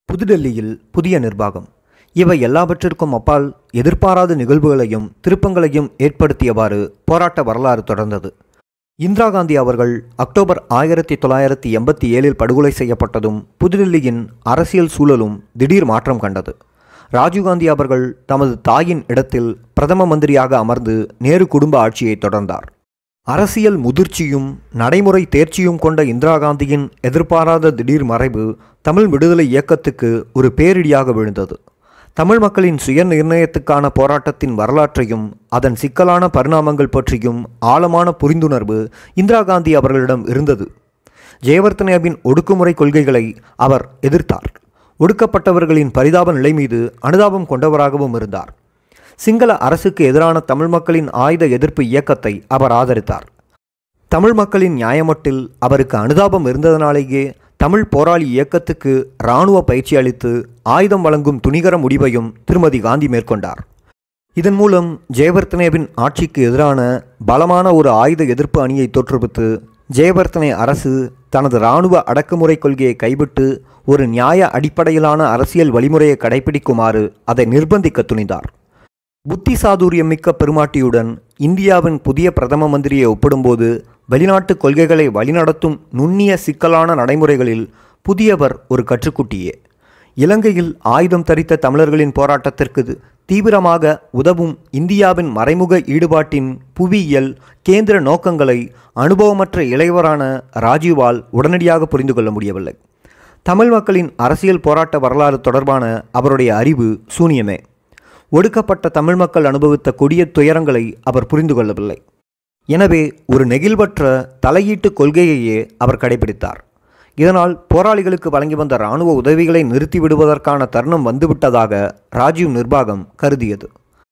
புதுடெல்லியில் புதிய நிர்வாகம் இவை எல்லாவற்றிற்கும் அப்பால் எதிர்பாராத நிகழ்வுகளையும் திருப்பங்களையும் ஏற்படுத்தியவாறு போராட்ட வரலாறு தொடர்ந்தது இந்திரா காந்தி அவர்கள் அக்டோபர் ஆயிரத்தி தொள்ளாயிரத்தி எண்பத்தி ஏழில் படுகொலை செய்யப்பட்டதும் புதுடெல்லியின் அரசியல் சூழலும் திடீர் மாற்றம் கண்டது ராஜீவ்காந்தி அவர்கள் தமது தாயின் இடத்தில் பிரதம மந்திரியாக அமர்ந்து நேரு குடும்ப ஆட்சியை தொடர்ந்தார் அரசியல் முதிர்ச்சியும் நடைமுறை தேர்ச்சியும் கொண்ட இந்திரா காந்தியின் எதிர்பாராத திடீர் மறைவு தமிழ் விடுதலை இயக்கத்துக்கு ஒரு பேரிடியாக விழுந்தது தமிழ் மக்களின் சுய நிர்ணயத்துக்கான போராட்டத்தின் வரலாற்றையும் அதன் சிக்கலான பரிணாமங்கள் பற்றியும் ஆழமான புரிந்துணர்வு இந்திரா காந்தி அவர்களிடம் இருந்தது ஜெயவர்த்தனேவின் ஒடுக்குமுறை கொள்கைகளை அவர் எதிர்த்தார் ஒடுக்கப்பட்டவர்களின் பரிதாப நிலை மீது அனுதாபம் கொண்டவராகவும் இருந்தார் சிங்கள அரசுக்கு எதிரான தமிழ் மக்களின் ஆயுத எதிர்ப்பு இயக்கத்தை அவர் ஆதரித்தார் தமிழ் மக்களின் நியாயமட்டில் அவருக்கு அனுதாபம் இருந்ததனாலேயே தமிழ் போராளி இயக்கத்துக்கு இராணுவ பயிற்சி அளித்து ஆயுதம் வழங்கும் துணிகர முடிவையும் திருமதி காந்தி மேற்கொண்டார் இதன் மூலம் ஜெயவர்த்தனேவின் ஆட்சிக்கு எதிரான பலமான ஒரு ஆயுத எதிர்ப்பு அணியை தோற்றுவித்து ஜெயவர்த்தனே அரசு தனது இராணுவ அடக்குமுறை கொள்கையை கைவிட்டு ஒரு நியாய அடிப்படையிலான அரசியல் வழிமுறையை கடைபிடிக்குமாறு அதை நிர்பந்திக்க துணிந்தார் புத்தி சாதுரியம் மிக்க பெருமாட்டியுடன் இந்தியாவின் புதிய பிரதம மந்திரியை ஒப்பிடும்போது வெளிநாட்டு கொள்கைகளை வழிநடத்தும் நுண்ணிய சிக்கலான நடைமுறைகளில் புதியவர் ஒரு கற்றுக்குட்டியே இலங்கையில் ஆயுதம் தரித்த தமிழர்களின் போராட்டத்திற்கு தீவிரமாக உதவும் இந்தியாவின் மறைமுக ஈடுபாட்டின் புவியியல் கேந்திர நோக்கங்களை அனுபவமற்ற இளையவரான ராஜீவால் உடனடியாக புரிந்து கொள்ள முடியவில்லை தமிழ் மக்களின் அரசியல் போராட்ட வரலாறு தொடர்பான அவருடைய அறிவு சூனியமே ஒடுக்கப்பட்ட தமிழ் மக்கள் அனுபவித்த கொடிய துயரங்களை அவர் புரிந்து கொள்ளவில்லை எனவே ஒரு நெகிழ்வற்ற தலையீட்டு கொள்கையையே அவர் கடைபிடித்தார் இதனால் போராளிகளுக்கு வழங்கி வந்த இராணுவ உதவிகளை நிறுத்திவிடுவதற்கான தருணம் வந்துவிட்டதாக ராஜீவ் நிர்வாகம் கருதியது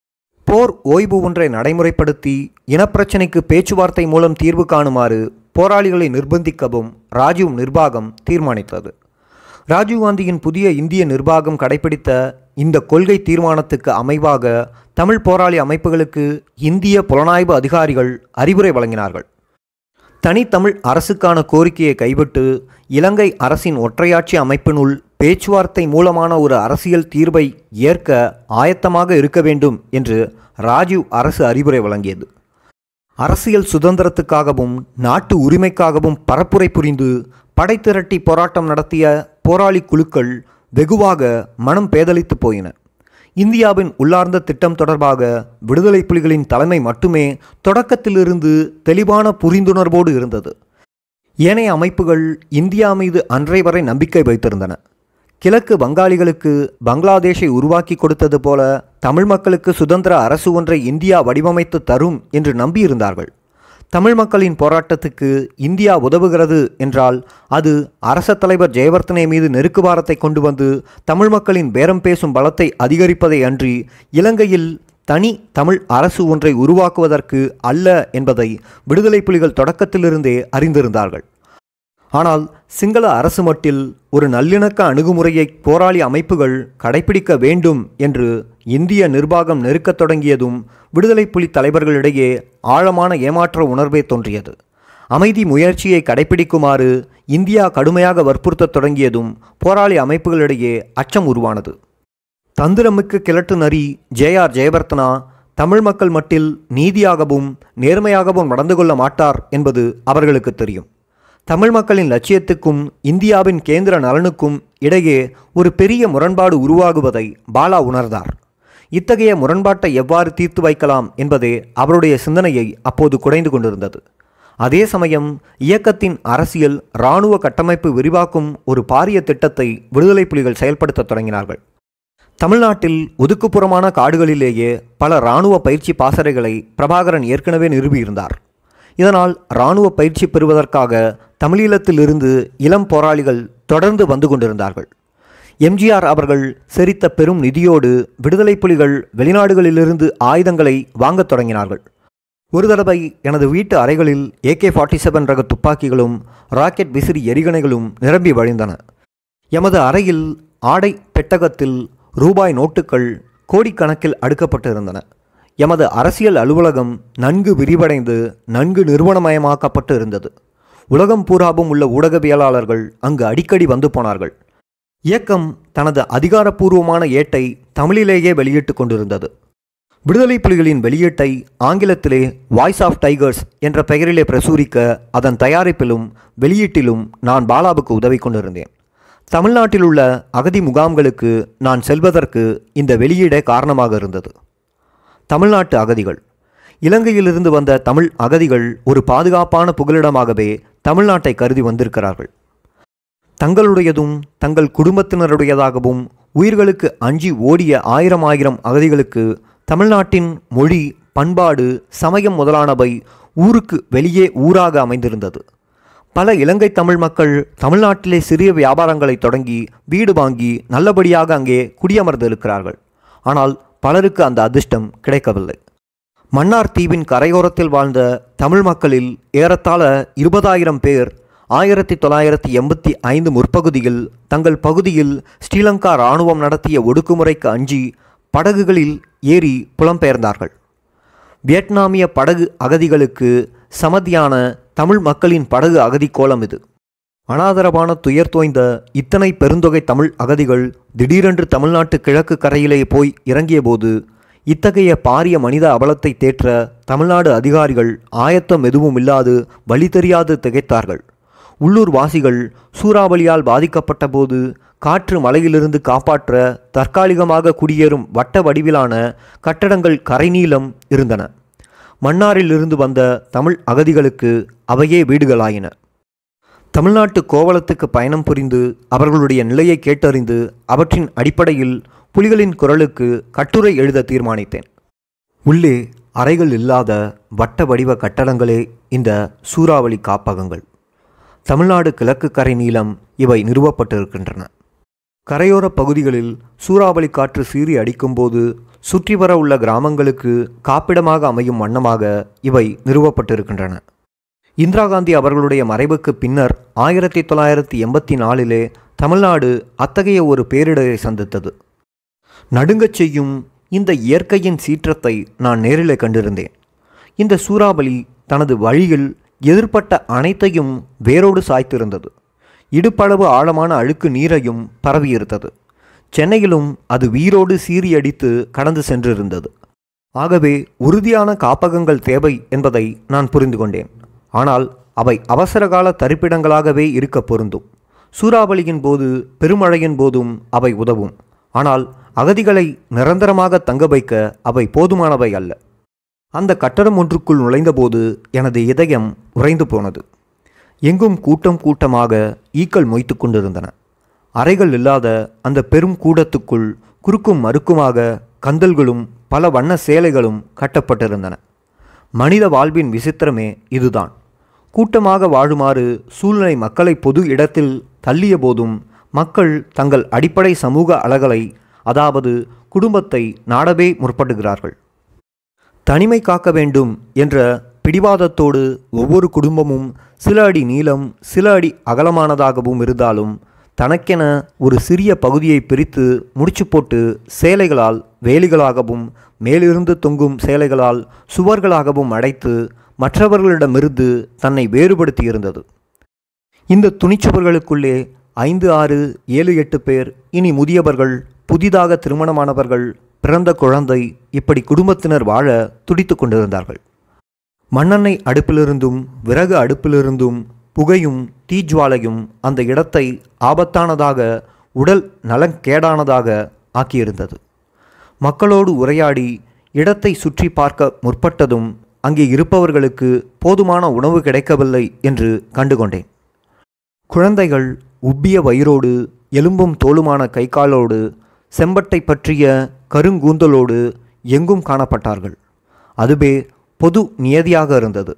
போர் ஓய்வு ஒன்றை நடைமுறைப்படுத்தி இனப்பிரச்சினைக்கு பேச்சுவார்த்தை மூலம் தீர்வு காணுமாறு போராளிகளை நிர்பந்திக்கவும் ராஜீவ் நிர்வாகம் தீர்மானித்தது ராஜீவ்காந்தியின் புதிய இந்திய நிர்வாகம் கடைபிடித்த இந்த கொள்கை தீர்மானத்துக்கு அமைவாக தமிழ் போராளி அமைப்புகளுக்கு இந்திய புலனாய்வு அதிகாரிகள் அறிவுரை வழங்கினார்கள் தனித்தமிழ் அரசுக்கான கோரிக்கையை கைவிட்டு இலங்கை அரசின் ஒற்றையாட்சி அமைப்பினுள் பேச்சுவார்த்தை மூலமான ஒரு அரசியல் தீர்வை ஏற்க ஆயத்தமாக இருக்க வேண்டும் என்று ராஜீவ் அரசு அறிவுரை வழங்கியது அரசியல் சுதந்திரத்துக்காகவும் நாட்டு உரிமைக்காகவும் பரப்புரை புரிந்து படை திரட்டி போராட்டம் நடத்திய போராளி குழுக்கள் வெகுவாக மனம் பேதலித்து போயின இந்தியாவின் உள்ளார்ந்த திட்டம் தொடர்பாக விடுதலை புலிகளின் தலைமை மட்டுமே தொடக்கத்திலிருந்து தெளிவான புரிந்துணர்வோடு இருந்தது ஏனைய அமைப்புகள் இந்தியா மீது அன்றை வரை நம்பிக்கை வைத்திருந்தன கிழக்கு வங்காளிகளுக்கு பங்களாதேஷை உருவாக்கி கொடுத்தது போல தமிழ் மக்களுக்கு சுதந்திர அரசு ஒன்றை இந்தியா வடிவமைத்து தரும் என்று நம்பியிருந்தார்கள் தமிழ் மக்களின் போராட்டத்துக்கு இந்தியா உதவுகிறது என்றால் அது அரச தலைவர் ஜெயவர்த்தனை மீது நெருக்குவாரத்தை கொண்டு வந்து தமிழ் மக்களின் பேரம் பேசும் பலத்தை அதிகரிப்பதை அன்றி இலங்கையில் தனி தமிழ் அரசு ஒன்றை உருவாக்குவதற்கு அல்ல என்பதை விடுதலை புலிகள் தொடக்கத்திலிருந்தே அறிந்திருந்தார்கள் ஆனால் சிங்கள அரசு மட்டில் ஒரு நல்லிணக்க அணுகுமுறையை போராளி அமைப்புகள் கடைபிடிக்க வேண்டும் என்று இந்திய நிர்வாகம் நெருக்கத் தொடங்கியதும் விடுதலை புலி தலைவர்களிடையே ஆழமான ஏமாற்ற உணர்வே தோன்றியது அமைதி முயற்சியை கடைபிடிக்குமாறு இந்தியா கடுமையாக வற்புறுத்தத் தொடங்கியதும் போராளி அமைப்புகளிடையே அச்சம் உருவானது தந்திரமிக்க கிழட்டு நரி ஜே ஆர் ஜெயவர்த்தனா தமிழ் மக்கள் மட்டில் நீதியாகவும் நேர்மையாகவும் நடந்து கொள்ள மாட்டார் என்பது அவர்களுக்கு தெரியும் தமிழ் மக்களின் லட்சியத்துக்கும் இந்தியாவின் கேந்திர நலனுக்கும் இடையே ஒரு பெரிய முரண்பாடு உருவாகுவதை பாலா உணர்ந்தார் இத்தகைய முரண்பாட்டை எவ்வாறு தீர்த்து வைக்கலாம் என்பதே அவருடைய சிந்தனையை அப்போது குறைந்து கொண்டிருந்தது அதே சமயம் இயக்கத்தின் அரசியல் இராணுவ கட்டமைப்பு விரிவாக்கும் ஒரு பாரிய திட்டத்தை விடுதலை புலிகள் செயல்படுத்தத் தொடங்கினார்கள் தமிழ்நாட்டில் ஒதுக்குப்புறமான காடுகளிலேயே பல இராணுவ பயிற்சி பாசறைகளை பிரபாகரன் ஏற்கனவே நிறுவியிருந்தார் இதனால் இராணுவ பயிற்சி பெறுவதற்காக தமிழீழத்திலிருந்து இளம் போராளிகள் தொடர்ந்து வந்து கொண்டிருந்தார்கள் எம்ஜிஆர் அவர்கள் செரித்த பெரும் நிதியோடு விடுதலை புலிகள் வெளிநாடுகளிலிருந்து ஆயுதங்களை வாங்கத் தொடங்கினார்கள் ஒரு தடவை எனது வீட்டு அறைகளில் ஏகே ஃபார்ட்டி செவன் ரக துப்பாக்கிகளும் ராக்கெட் விசிறி எரிகணைகளும் நிரம்பி வழிந்தன எமது அறையில் ஆடை பெட்டகத்தில் ரூபாய் நோட்டுகள் கோடிக்கணக்கில் அடுக்கப்பட்டிருந்தன எமது அரசியல் அலுவலகம் நன்கு விரிவடைந்து நன்கு நிறுவனமயமாக்கப்பட்டு இருந்தது உலகம் பூராவும் உள்ள ஊடகவியலாளர்கள் அங்கு அடிக்கடி வந்து போனார்கள் இயக்கம் தனது அதிகாரப்பூர்வமான ஏட்டை தமிழிலேயே வெளியிட்டு கொண்டிருந்தது விடுதலை புலிகளின் வெளியீட்டை ஆங்கிலத்திலே வாய்ஸ் ஆஃப் டைகர்ஸ் என்ற பெயரிலே பிரசுரிக்க அதன் தயாரிப்பிலும் வெளியீட்டிலும் நான் பாலாவுக்கு உதவி கொண்டிருந்தேன் தமிழ்நாட்டில் உள்ள அகதி முகாம்களுக்கு நான் செல்வதற்கு இந்த வெளியீடே காரணமாக இருந்தது தமிழ்நாட்டு அகதிகள் இலங்கையிலிருந்து வந்த தமிழ் அகதிகள் ஒரு பாதுகாப்பான புகலிடமாகவே தமிழ்நாட்டை கருதி வந்திருக்கிறார்கள் தங்களுடையதும் தங்கள் குடும்பத்தினருடையதாகவும் உயிர்களுக்கு அஞ்சி ஓடிய ஆயிரம் ஆயிரம் அகதிகளுக்கு தமிழ்நாட்டின் மொழி பண்பாடு சமயம் முதலானவை ஊருக்கு வெளியே ஊராக அமைந்திருந்தது பல இலங்கை தமிழ் மக்கள் தமிழ்நாட்டிலே சிறிய வியாபாரங்களை தொடங்கி வீடு வாங்கி நல்லபடியாக அங்கே குடியமர்ந்திருக்கிறார்கள் ஆனால் பலருக்கு அந்த அதிர்ஷ்டம் கிடைக்கவில்லை மன்னார் தீவின் கரையோரத்தில் வாழ்ந்த தமிழ் மக்களில் ஏறத்தாழ இருபதாயிரம் பேர் ஆயிரத்தி தொள்ளாயிரத்தி எண்பத்தி ஐந்து முற்பகுதியில் தங்கள் பகுதியில் ஸ்ரீலங்கா இராணுவம் நடத்திய ஒடுக்குமுறைக்கு அஞ்சி படகுகளில் ஏறி புலம்பெயர்ந்தார்கள் வியட்நாமிய படகு அகதிகளுக்கு சமதியான தமிழ் மக்களின் படகு அகதி கோலம் இது அனாதரவான துயர் தோய்ந்த இத்தனை பெருந்தொகை தமிழ் அகதிகள் திடீரென்று தமிழ்நாட்டு கிழக்கு கரையிலே போய் இறங்கியபோது இத்தகைய பாரிய மனித அவலத்தை தேற்ற தமிழ்நாடு அதிகாரிகள் ஆயத்தம் எதுவும் இல்லாது வழி தெரியாது திகைத்தார்கள் உள்ளூர் வாசிகள் சூறாவளியால் பாதிக்கப்பட்ட போது காற்று மலையிலிருந்து காப்பாற்ற தற்காலிகமாக குடியேறும் வட்ட வடிவிலான கட்டடங்கள் கரைநீளம் இருந்தன மன்னாரில் இருந்து வந்த தமிழ் அகதிகளுக்கு அவையே வீடுகளாயின தமிழ்நாட்டு கோவளத்துக்கு பயணம் புரிந்து அவர்களுடைய நிலையை கேட்டறிந்து அவற்றின் அடிப்படையில் புலிகளின் குரலுக்கு கட்டுரை எழுத தீர்மானித்தேன் உள்ளே அறைகள் இல்லாத வட்ட வடிவ கட்டடங்களே இந்த சூறாவளி காப்பகங்கள் தமிழ்நாடு கிழக்கு கரை நீளம் இவை நிறுவப்பட்டிருக்கின்றன கரையோர பகுதிகளில் சூறாவளி காற்று சீறி அடிக்கும்போது சுற்றி வர உள்ள கிராமங்களுக்கு காப்பிடமாக அமையும் வண்ணமாக இவை நிறுவப்பட்டிருக்கின்றன இந்திரா காந்தி அவர்களுடைய மறைவுக்கு பின்னர் ஆயிரத்தி தொள்ளாயிரத்தி எண்பத்தி நாலிலே தமிழ்நாடு அத்தகைய ஒரு பேரிடரை சந்தித்தது நடுங்கச் செய்யும் இந்த இயற்கையின் சீற்றத்தை நான் நேரிலே கண்டிருந்தேன் இந்த சூறாவளி தனது வழியில் எதிர்ப்பட்ட அனைத்தையும் வேரோடு சாய்த்திருந்தது இடுப்பளவு ஆழமான அழுக்கு நீரையும் பரவியிருந்தது சென்னையிலும் அது வீரோடு சீறியடித்து கடந்து சென்றிருந்தது ஆகவே உறுதியான காப்பகங்கள் தேவை என்பதை நான் புரிந்து கொண்டேன் ஆனால் அவை அவசரகால தரிப்பிடங்களாகவே இருக்க பொருந்தும் சூறாவளியின் போது பெருமழையின் போதும் அவை உதவும் ஆனால் அகதிகளை நிரந்தரமாக தங்க வைக்க அவை போதுமானவை அல்ல அந்த கட்டடம் ஒன்றுக்குள் நுழைந்தபோது எனது இதயம் உறைந்து போனது எங்கும் கூட்டம் கூட்டமாக ஈக்கள் மொய்த்து கொண்டிருந்தன அறைகள் இல்லாத அந்த பெரும் கூடத்துக்குள் குறுக்கும் மறுக்குமாக கந்தல்களும் பல வண்ண சேலைகளும் கட்டப்பட்டிருந்தன மனித வாழ்வின் விசித்திரமே இதுதான் கூட்டமாக வாழுமாறு சூழ்நிலை மக்களை பொது இடத்தில் தள்ளிய போதும் மக்கள் தங்கள் அடிப்படை சமூக அலகலை அதாவது குடும்பத்தை நாடவே முற்படுகிறார்கள் தனிமை காக்க வேண்டும் என்ற பிடிவாதத்தோடு ஒவ்வொரு குடும்பமும் சில அடி நீளம் சில அடி அகலமானதாகவும் இருந்தாலும் தனக்கென ஒரு சிறிய பகுதியை பிரித்து முடிச்சு போட்டு சேலைகளால் வேலிகளாகவும் மேலிருந்து தொங்கும் சேலைகளால் சுவர்களாகவும் அடைத்து மற்றவர்களிடமிருந்து தன்னை வேறுபடுத்தி இருந்தது இந்த துணிச்சுவர்களுக்குள்ளே ஐந்து ஆறு ஏழு எட்டு பேர் இனி முதியவர்கள் புதிதாக திருமணமானவர்கள் பிறந்த குழந்தை இப்படி குடும்பத்தினர் வாழ துடித்து கொண்டிருந்தார்கள் மண்ணெண்ணெய் அடுப்பிலிருந்தும் விறகு அடுப்பிலிருந்தும் புகையும் தீஜ்வாலையும் அந்த இடத்தை ஆபத்தானதாக உடல் நலங்கேடானதாக ஆக்கியிருந்தது மக்களோடு உரையாடி இடத்தை சுற்றி பார்க்க முற்பட்டதும் அங்கே இருப்பவர்களுக்கு போதுமான உணவு கிடைக்கவில்லை என்று கண்டுகொண்டேன் குழந்தைகள் உப்பிய வயிறோடு எலும்பும் தோலுமான கை காலோடு செம்பட்டை பற்றிய கருங்கூந்தலோடு எங்கும் காணப்பட்டார்கள் அதுவே பொது நியதியாக இருந்தது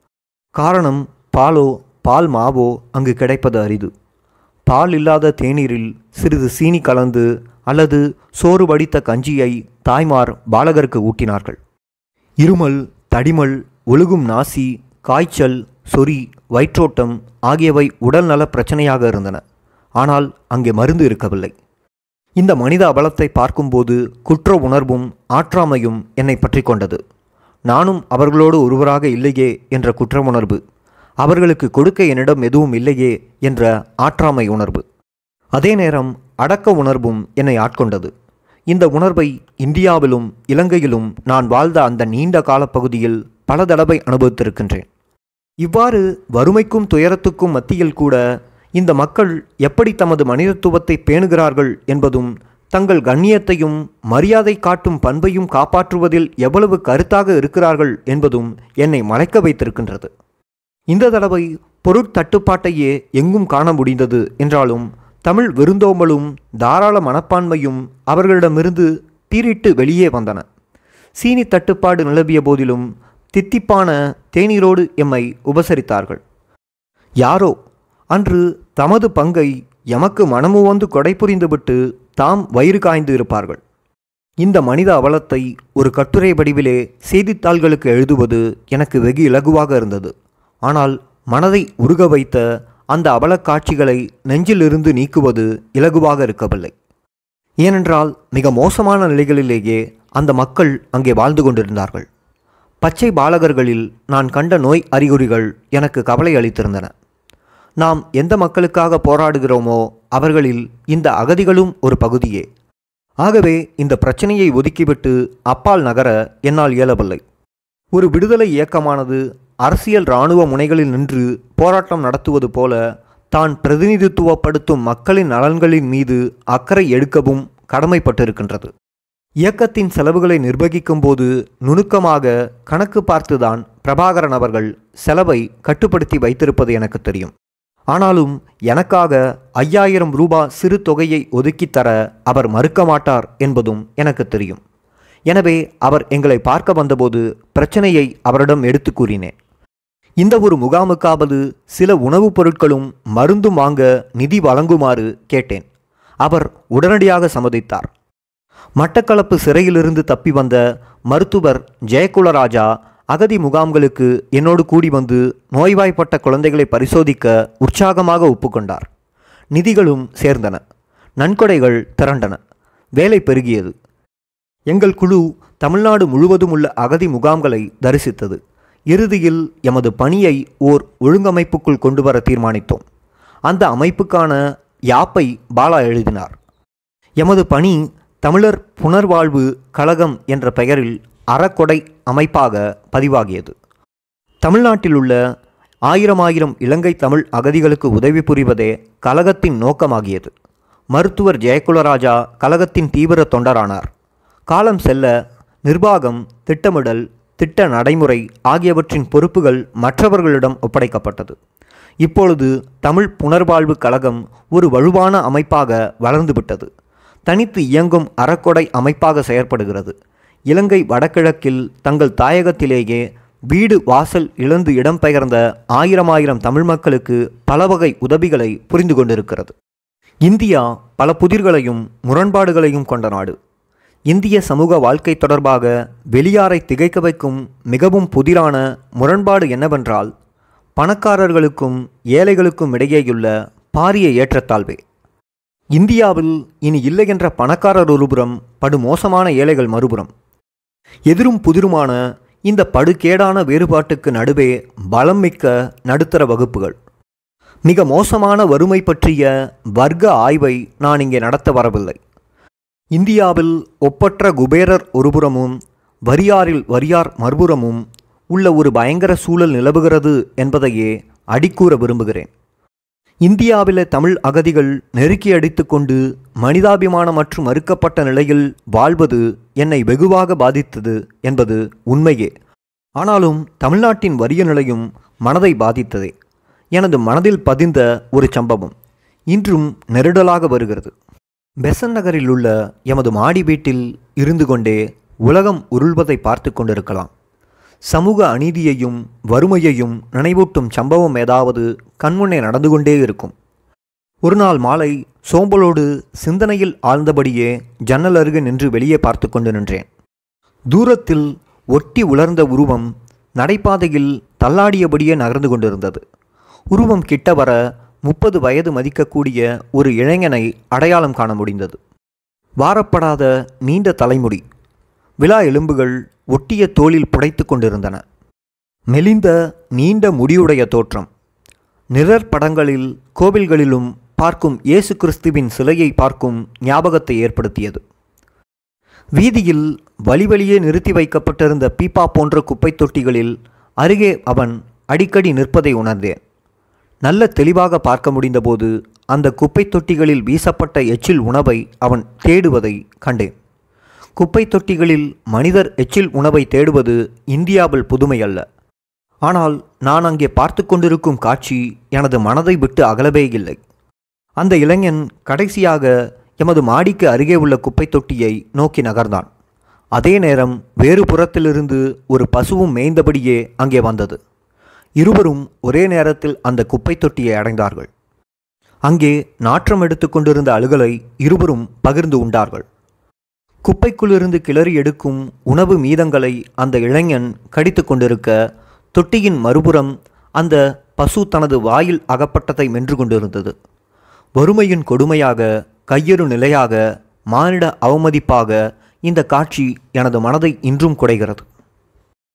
காரணம் பாலோ பால் மாவோ அங்கு கிடைப்பது அரிது பால் இல்லாத தேநீரில் சிறிது சீனி கலந்து அல்லது சோறு வடித்த கஞ்சியை தாய்மார் பாலகருக்கு ஊட்டினார்கள் இருமல் தடிமல் ஒழுகும் நாசி காய்ச்சல் சொறி வயிற்றோட்டம் ஆகியவை உடல்நல பிரச்சனையாக இருந்தன ஆனால் அங்கே மருந்து இருக்கவில்லை இந்த மனித அபலத்தை பார்க்கும்போது குற்ற உணர்வும் ஆற்றாமையும் என்னை பற்றி கொண்டது நானும் அவர்களோடு ஒருவராக இல்லையே என்ற குற்ற உணர்வு அவர்களுக்கு கொடுக்க என்னிடம் எதுவும் இல்லையே என்ற ஆற்றாமை உணர்வு அதே நேரம் அடக்க உணர்வும் என்னை ஆட்கொண்டது இந்த உணர்வை இந்தியாவிலும் இலங்கையிலும் நான் வாழ்ந்த அந்த நீண்ட காலப்பகுதியில் பல தடவை அனுபவித்திருக்கின்றேன் இவ்வாறு வறுமைக்கும் துயரத்துக்கும் மத்தியில் கூட இந்த மக்கள் எப்படி தமது மனிதத்துவத்தை பேணுகிறார்கள் என்பதும் தங்கள் கண்ணியத்தையும் மரியாதை காட்டும் பண்பையும் காப்பாற்றுவதில் எவ்வளவு கருத்தாக இருக்கிறார்கள் என்பதும் என்னை மலைக்க வைத்திருக்கின்றது இந்த தடவை பொருட்தட்டுப்பாட்டையே எங்கும் காண முடிந்தது என்றாலும் தமிழ் விருந்தோம்பலும் தாராள மனப்பான்மையும் அவர்களிடமிருந்து பீரிட்டு வெளியே வந்தன சீனி தட்டுப்பாடு நிலவிய போதிலும் தித்திப்பான தேநீரோடு எம்மை உபசரித்தார்கள் யாரோ அன்று தமது பங்கை எமக்கு மனமுவந்து கொடை புரிந்துவிட்டு தாம் வயிறு காய்ந்து இருப்பார்கள் இந்த மனித அவலத்தை ஒரு கட்டுரை வடிவிலே செய்தித்தாள்களுக்கு எழுதுவது எனக்கு வெகு இலகுவாக இருந்தது ஆனால் மனதை உருக வைத்த அந்த அவலக் காட்சிகளை நெஞ்சிலிருந்து நீக்குவது இலகுவாக இருக்கவில்லை ஏனென்றால் மிக மோசமான நிலைகளிலேயே அந்த மக்கள் அங்கே வாழ்ந்து கொண்டிருந்தார்கள் பச்சை பாலகர்களில் நான் கண்ட நோய் அறிகுறிகள் எனக்கு கவலை அளித்திருந்தன நாம் எந்த மக்களுக்காக போராடுகிறோமோ அவர்களில் இந்த அகதிகளும் ஒரு பகுதியே ஆகவே இந்த பிரச்சனையை ஒதுக்கிவிட்டு அப்பால் நகர என்னால் இயலவில்லை ஒரு விடுதலை இயக்கமானது அரசியல் இராணுவ முனைகளில் நின்று போராட்டம் நடத்துவது போல தான் பிரதிநிதித்துவப்படுத்தும் மக்களின் நலன்களின் மீது அக்கறை எடுக்கவும் கடமைப்பட்டிருக்கின்றது இயக்கத்தின் செலவுகளை நிர்வகிக்கும் போது நுணுக்கமாக கணக்கு பார்த்துதான் பிரபாகரன் அவர்கள் செலவை கட்டுப்படுத்தி வைத்திருப்பது எனக்கு தெரியும் ஆனாலும் எனக்காக ஐயாயிரம் ரூபாய் சிறு தொகையை ஒதுக்கித் தர அவர் மறுக்க மாட்டார் என்பதும் எனக்கு தெரியும் எனவே அவர் எங்களை பார்க்க வந்தபோது பிரச்சனையை அவரிடம் எடுத்து கூறினேன் இந்த ஒரு முகாமுக்காவது சில உணவுப் பொருட்களும் மருந்தும் வாங்க நிதி வழங்குமாறு கேட்டேன் அவர் உடனடியாக சம்மதித்தார் மட்டக்களப்பு சிறையிலிருந்து தப்பி வந்த மருத்துவர் ஜெயக்குலராஜா அகதி முகாம்களுக்கு என்னோடு கூடி வந்து நோய்வாய்ப்பட்ட குழந்தைகளை பரிசோதிக்க உற்சாகமாக ஒப்புக்கொண்டார் நிதிகளும் சேர்ந்தன நன்கொடைகள் திரண்டன வேலை பெருகியது எங்கள் குழு தமிழ்நாடு முழுவதும் உள்ள அகதி முகாம்களை தரிசித்தது இறுதியில் எமது பணியை ஓர் ஒழுங்கமைப்புக்குள் கொண்டு வர தீர்மானித்தோம் அந்த அமைப்புக்கான யாப்பை பாலா எழுதினார் எமது பணி தமிழர் புனர்வாழ்வு கழகம் என்ற பெயரில் அறக்கொடை அமைப்பாக பதிவாகியது தமிழ்நாட்டில் உள்ள ஆயிரம் ஆயிரம் இலங்கை தமிழ் அகதிகளுக்கு உதவி புரிவதே கழகத்தின் நோக்கமாகியது மருத்துவர் ஜெயக்குலராஜா கழகத்தின் தீவிர தொண்டரானார் காலம் செல்ல நிர்வாகம் திட்டமிடல் திட்ட நடைமுறை ஆகியவற்றின் பொறுப்புகள் மற்றவர்களிடம் ஒப்படைக்கப்பட்டது இப்பொழுது தமிழ் புனர்வாழ்வு கழகம் ஒரு வலுவான அமைப்பாக வளர்ந்துவிட்டது தனித்து இயங்கும் அறக்கொடை அமைப்பாக செயற்படுகிறது இலங்கை வடகிழக்கில் தங்கள் தாயகத்திலேயே வீடு வாசல் இழந்து இடம்பெயர்ந்த ஆயிரம் ஆயிரம் தமிழ் மக்களுக்கு பல வகை உதவிகளை புரிந்து கொண்டிருக்கிறது இந்தியா பல புதிர்களையும் முரண்பாடுகளையும் கொண்ட நாடு இந்திய சமூக வாழ்க்கை தொடர்பாக வெளியாரை திகைக்க வைக்கும் மிகவும் புதிரான முரண்பாடு என்னவென்றால் பணக்காரர்களுக்கும் ஏழைகளுக்கும் இடையேயுள்ள பாரிய ஏற்றத்தாழ்வே இந்தியாவில் இனி இல்லை என்ற பணக்காரர் ஒருபுறம் படு மோசமான ஏழைகள் மறுபுறம் எதிரும் புதிருமான இந்த படுகேடான வேறுபாட்டுக்கு நடுவே பலம் மிக்க நடுத்தர வகுப்புகள் மிக மோசமான வறுமை பற்றிய வர்க்க ஆய்வை நான் இங்கே நடத்த வரவில்லை இந்தியாவில் ஒப்பற்ற குபேரர் ஒருபுறமும் வரியாரில் வரியார் மறுபுறமும் உள்ள ஒரு பயங்கர சூழல் நிலவுகிறது என்பதையே அடிக்கூற விரும்புகிறேன் இந்தியாவிலே தமிழ் அகதிகள் நெருக்கி அடித்துக்கொண்டு மனிதாபிமானம் மற்றும் மறுக்கப்பட்ட நிலையில் வாழ்வது என்னை வெகுவாக பாதித்தது என்பது உண்மையே ஆனாலும் தமிழ்நாட்டின் வறிய நிலையும் மனதை பாதித்ததே எனது மனதில் பதிந்த ஒரு சம்பவம் இன்றும் நெருடலாக வருகிறது பெசன் நகரில் உள்ள எமது மாடி வீட்டில் இருந்து கொண்டே உலகம் உருள்வதை பார்த்து கொண்டிருக்கலாம் சமூக அநீதியையும் வறுமையையும் நினைவூட்டும் சம்பவம் ஏதாவது கண்முன்னே நடந்து கொண்டே இருக்கும் ஒரு நாள் மாலை சோம்பலோடு சிந்தனையில் ஆழ்ந்தபடியே ஜன்னல் அருகே நின்று வெளியே பார்த்து கொண்டு நின்றேன் தூரத்தில் ஒட்டி உலர்ந்த உருவம் நடைபாதையில் தள்ளாடியபடியே நகர்ந்து கொண்டிருந்தது உருவம் கிட்ட வர முப்பது வயது மதிக்கக்கூடிய ஒரு இளைஞனை அடையாளம் காண முடிந்தது வாரப்படாத நீண்ட தலைமுடி விழா எலும்புகள் ஒட்டிய தோளில் புடைத்து கொண்டிருந்தன மெலிந்த நீண்ட முடியுடைய தோற்றம் நிழற்படங்களில் கோவில்களிலும் பார்க்கும் இயேசு கிறிஸ்துவின் சிலையை பார்க்கும் ஞாபகத்தை ஏற்படுத்தியது வீதியில் வழி வழியே நிறுத்தி வைக்கப்பட்டிருந்த பீப்பா போன்ற குப்பைத் தொட்டிகளில் அருகே அவன் அடிக்கடி நிற்பதை உணர்ந்தேன் நல்ல தெளிவாக பார்க்க முடிந்தபோது அந்த குப்பைத் தொட்டிகளில் வீசப்பட்ட எச்சில் உணவை அவன் தேடுவதை கண்டேன் குப்பைத் தொட்டிகளில் மனிதர் எச்சில் உணவை தேடுவது இந்தியாவில் புதுமை அல்ல ஆனால் நான் அங்கே பார்த்து கொண்டிருக்கும் காட்சி எனது மனதை விட்டு அகலவே இல்லை அந்த இளைஞன் கடைசியாக எமது மாடிக்கு அருகே உள்ள குப்பைத் தொட்டியை நோக்கி நகர்ந்தான் அதே நேரம் வேறு புறத்திலிருந்து ஒரு பசுவும் மேய்ந்தபடியே அங்கே வந்தது இருவரும் ஒரே நேரத்தில் அந்த குப்பைத் தொட்டியை அடைந்தார்கள் அங்கே நாற்றம் எடுத்துக்கொண்டிருந்த அழுகலை இருவரும் பகிர்ந்து உண்டார்கள் குப்பைக்குள்ளிருந்து கிளறி எடுக்கும் உணவு மீதங்களை அந்த இளைஞன் கடித்து கொண்டிருக்க தொட்டியின் மறுபுறம் அந்த பசு தனது வாயில் அகப்பட்டதை மென்று கொண்டிருந்தது வறுமையின் கொடுமையாக கையறு நிலையாக மானிட அவமதிப்பாக இந்த காட்சி எனது மனதை இன்றும் குடைகிறது